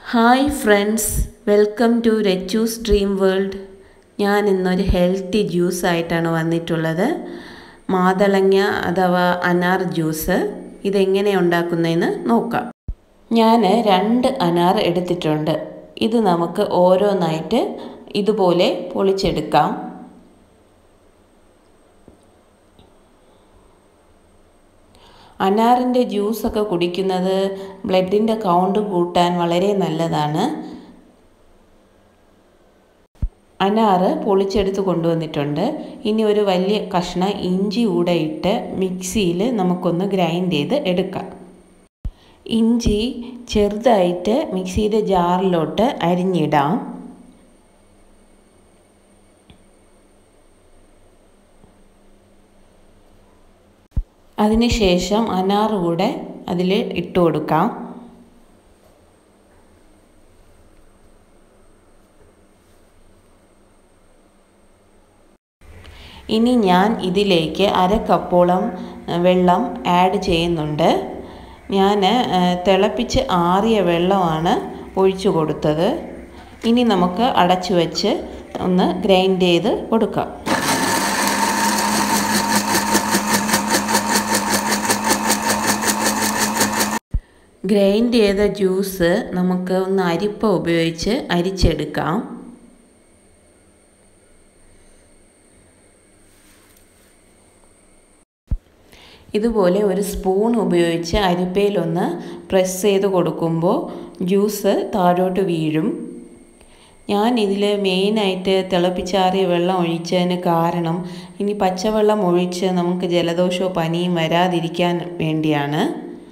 hi friends welcome to Rachu's dream world ഞാൻ ഇന്നൊരു healthy juice ആയിട്ടാണ് വന്നിട്ടുള്ളത് മാതളങ്ങ അഥവാ അനാർ ജ്യൂസ് ഇതെങ്ങനെ ഉണ്ടാക്കുന്നതെന്ന് നോക്കാം ഞാൻ രണ്ട് അനാർ എടുത്തിട്ടുണ്ട് ഇത് നമുക്ക് ഓരോന്നായിട്ട് ഇതുപോലെ പൊളിച്ചെടുക്കാം അനാറിൻ്റെ ജ്യൂസൊക്കെ കുടിക്കുന്നത് ബ്ലഡിൻ്റെ കൗണ്ട് കൂട്ടാൻ വളരെ നല്ലതാണ് അനാറ് പൊളിച്ചെടുത്ത് കൊണ്ടുവന്നിട്ടുണ്ട് ഇനി ഒരു വലിയ കഷ്ണം ഇഞ്ചി കൂടെ ഇട്ട് മിക്സിയിൽ നമുക്കൊന്ന് ഗ്രൈൻഡ് ചെയ്ത് എടുക്കാം ഇഞ്ചി ചെറുതായിട്ട് മിക്സിയുടെ ജാറിലോട്ട് അരിഞ്ഞിടാം അതിനുശേഷം അനാറ് കൂടെ അതിൽ ഇട്ട് കൊടുക്കാം ഇനി ഞാൻ ഇതിലേക്ക് അര കപ്പോളം വെള്ളം ആഡ് ചെയ്യുന്നുണ്ട് ഞാൻ തിളപ്പിച്ച് ആറിയ വെള്ളമാണ് ഒഴിച്ചു കൊടുത്തത് ഇനി നമുക്ക് അടച്ചു വെച്ച് ഒന്ന് ഗ്രൈൻഡ് ചെയ്ത് കൊടുക്കാം ഗ്രൈൻഡ് ചെയ്ത ജ്യൂസ് നമുക്ക് ഒന്ന് അരിപ്പ ഉപയോഗിച്ച് അരിച്ചെടുക്കാം ഇതുപോലെ ഒരു സ്പൂൺ ഉപയോഗിച്ച് അരിപ്പയിലൊന്ന് പ്രസ് ചെയ്ത് കൊടുക്കുമ്പോൾ ജ്യൂസ് താഴോട്ട് വീഴും ഞാൻ ഇതിൽ മെയിനായിട്ട് തിളപ്പിച്ചാറിയ വെള്ളം ഒഴിച്ചതിന് കാരണം ഇനി പച്ചവെള്ളം ഒഴിച്ച് നമുക്ക് ജലദോഷമോ പനിയും വരാതിരിക്കാൻ വേണ്ടിയാണ്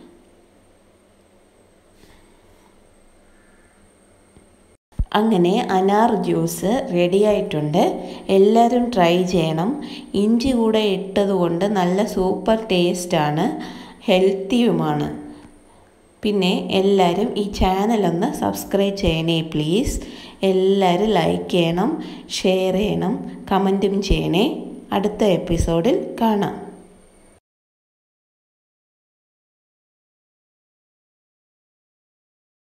അങ്ങനെ അനാർ ജ്യൂസ് റെഡിയായിട്ടുണ്ട് എല്ലാവരും ട്രൈ ചെയ്യണം ഇഞ്ചി കൂടെ ഇട്ടതുകൊണ്ട് നല്ല സൂപ്പർ ടേസ്റ്റാണ് ഹെൽത്തിയുമാണ് പിന്നെ എല്ലാവരും ഈ ചാനലൊന്ന് സബ്സ്ക്രൈബ് ചെയ്യണേ പ്ലീസ് എല്ലാവരും ലൈക്ക് ചെയ്യണം ഷെയർ ചെയ്യണം കമൻറ്റും ചെയ്യണേ അടുത്ത എപ്പിസോഡിൽ കാണാം